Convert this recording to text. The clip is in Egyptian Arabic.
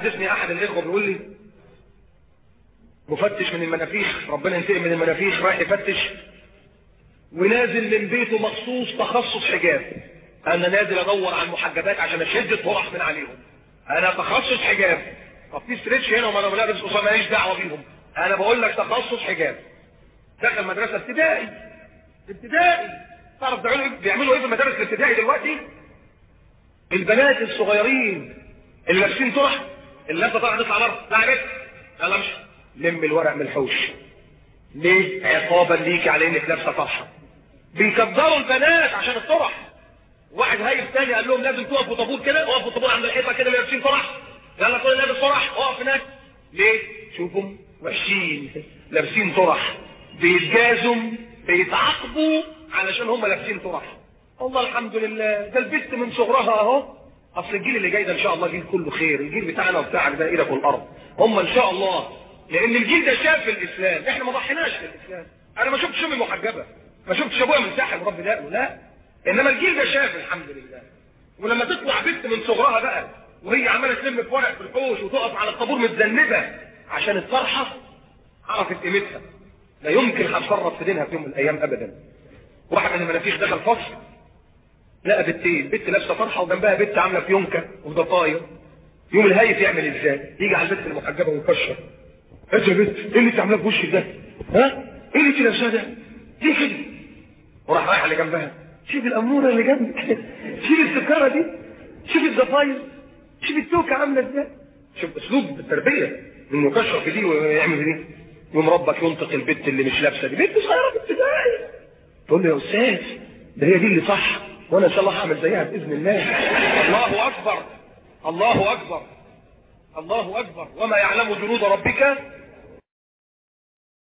حدثني احد الاخوه بيقول لي مفتش من المنافيخ ربنا ينتقم من المنافيخ رايح يفتش ونازل من بيته مخصوص تخصص حجاب انا نازل ادور على المحجبات عشان اشد الطرح من عليهم انا تخصص حجاب طب في ستريتش هنا وما انا لابس قصه ماليش دعوه بيهم انا بقول لك تخصص حجاب دخل مدرسه ابتدائي ابتدائي تعرف بيعملوا بيعملوا ايه في المدارس الابتدائي دلوقتي البنات الصغيرين اللي لابسين طرح اللي لابسه طرح تطلع بره لا يا بنت يلا امشي لم الورق من الحوش ليه عقابا ليكي على انك لابسه طرحه بيكبروا البنات عشان الطرح واحد هايف تاني قال لهم لازم تقفوا طابور كده وقفوا طابور عند الحيطه كده اللي لابسين طرح يلا كل لابس طرح اقف هناك ليه شوفوا وحشين لابسين طرح بيتجازوا بيتعاقبوا علشان هم لابسين طرح والله الحمد لله ده البت من صغرها اهو اصل الجيل اللي جاي ده ان شاء الله جيل كله خير الجيل بتاعنا وبتاعك ده ايدك والارض هم ان شاء الله لان الجيل ده شاف الاسلام احنا ما ضحيناش في الاسلام انا ما شفتش امي محجبه ما شفتش ابويا منسحب رب ده لا انما الجيل ده شاف الحمد لله ولما تطلع بنت من صغرها بقى وهي عماله تلم في ورق في الحوش وتقف على الطابور متذنبه عشان الطرحه عرفت قيمتها لا يمكن هتصرف في دينها في يوم من الايام ابدا واحد من المنافيخ دخل فصل لقى بنتين بنت لابسه طرحه وجنبها بنت عامله فيونكه وضفاير يوم الهايف يعمل ازاي يجي على البنت المحجبه ويكشر انت يا بنت ايه اللي انت عاملاه في وشك ده ها ايه اللي انت لابساه ده ليه كده وراح رايح اللي جنبها شوف الاموره اللي جنبك شوف السكره دي شوف الضفاير شوف التوكه عامله ازاي شوف اسلوب التربيه انه يكشر في دي ويعمل في دي يوم ربك ينطق البنت اللي مش لابسه دي بنت صغيره في ابتدائي تقول له يا استاذ ده هي دي اللي صح وانا ان شاء الله هعمل زيها باذن الله الله اكبر الله اكبر الله اكبر وما يعلم جنود ربك